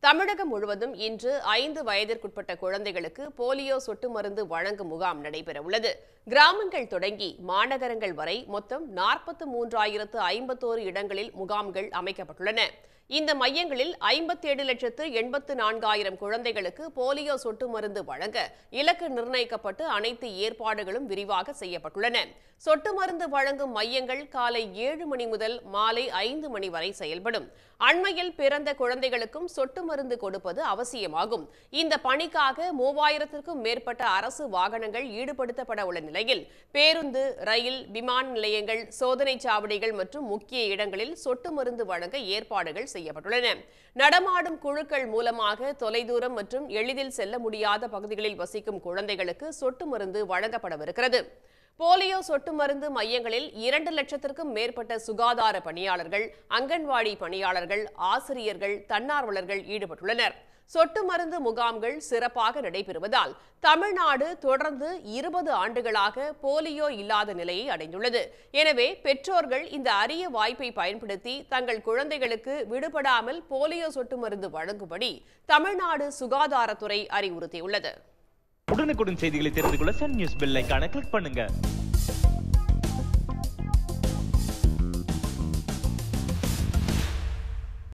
தமிழகம் முழுவதும் இன்று ஐந்து வயதிற்குட்பட்ட குழந்தைகளுக்கு போலியோ சொட்டு மருந்து வழங்கும் முகாம் நடைபெறவுள்ளது கிராமங்கள் தொடங்கி மாநகரங்கள் வரை மொத்தம் நாற்பத்து மூன்றாயிரத்து ஐம்பத்தோரு இடங்களில் முகாம்கள் அமைக்கப்பட்டுள்ளன இந்த மையங்களில் ஐம்பத்தேழு லட்சத்து எண்பத்து நான்காயிரம் குழந்தைகளுக்கு போலியோ சொட்டு மருந்து வழங்க இலக்கு நிர்ணயிக்கப்பட்டு அனைத்து ஏற்பாடுகளும் விரிவாக செய்யப்பட்டுள்ளன சொட்டு மருந்து வழங்கும் மையங்கள் காலை ஏழு மணி முதல் மாலை ஐந்து மணி வரை செயல்படும் அண்மையில் பிறந்த குழந்தைகளுக்கும் சொட்டு மருந்து கொடுப்பது அவசியமாகும் இந்த பணிக்காக மூவாயிரத்திற்கும் மேற்பட்ட அரசு வாகனங்கள் ஈடுபடுத்தப்பட உள்ள நிலையில் பேருந்து ரயில் விமான நிலையங்கள் சோதனைச் சாவடிகள் மற்றும் முக்கிய இடங்களில் சொட்டு மருந்து வழங்க ஏற்பாடுகள் செய்யப்பட்டுள்ளன நடமாடும் குழுக்கள் மூலமாக தொலைதூரம் மற்றும் எளிதில் செல்ல முடியாத பகுதிகளில் வசிக்கும் குழந்தைகளுக்கு சொட்டு மருந்து வழங்கப்படவிருக்கிறது போலியோ சொட்டு மருந்து மையங்களில் இரண்டு லட்சத்திற்கும் மேற்பட்ட சுகாதார பணியாளர்கள் அங்கன்வாடி பணியாளர்கள் ஆசிரியர்கள் தன்னார்வலர்கள் ஈடுபட்டுள்ளனர் சொட்டு மருந்து முகாம்கள் சிறப்பாக நடைபெறுவதால் தமிழ்நாடு தொடர்ந்து இருபது ஆண்டுகளாக போலியோ இல்லாத நிலையை அடைந்துள்ளது எனவே பெற்றோர்கள் இந்த அரிய வாய்ப்பை பயன்படுத்தி தங்கள் குழந்தைகளுக்கு விடுபடாமல் போலியோ சொட்டு மருந்து வழங்கும்படி தமிழ்நாடு சுகாதாரத்துறை அறிவுறுத்தியுள்ளது உடனுக்குடன் செய்திகளை தெரிந்து கொள்ள சன் நியூஸ் பெல் ஐகானை கிளிக் பண்ணுங்க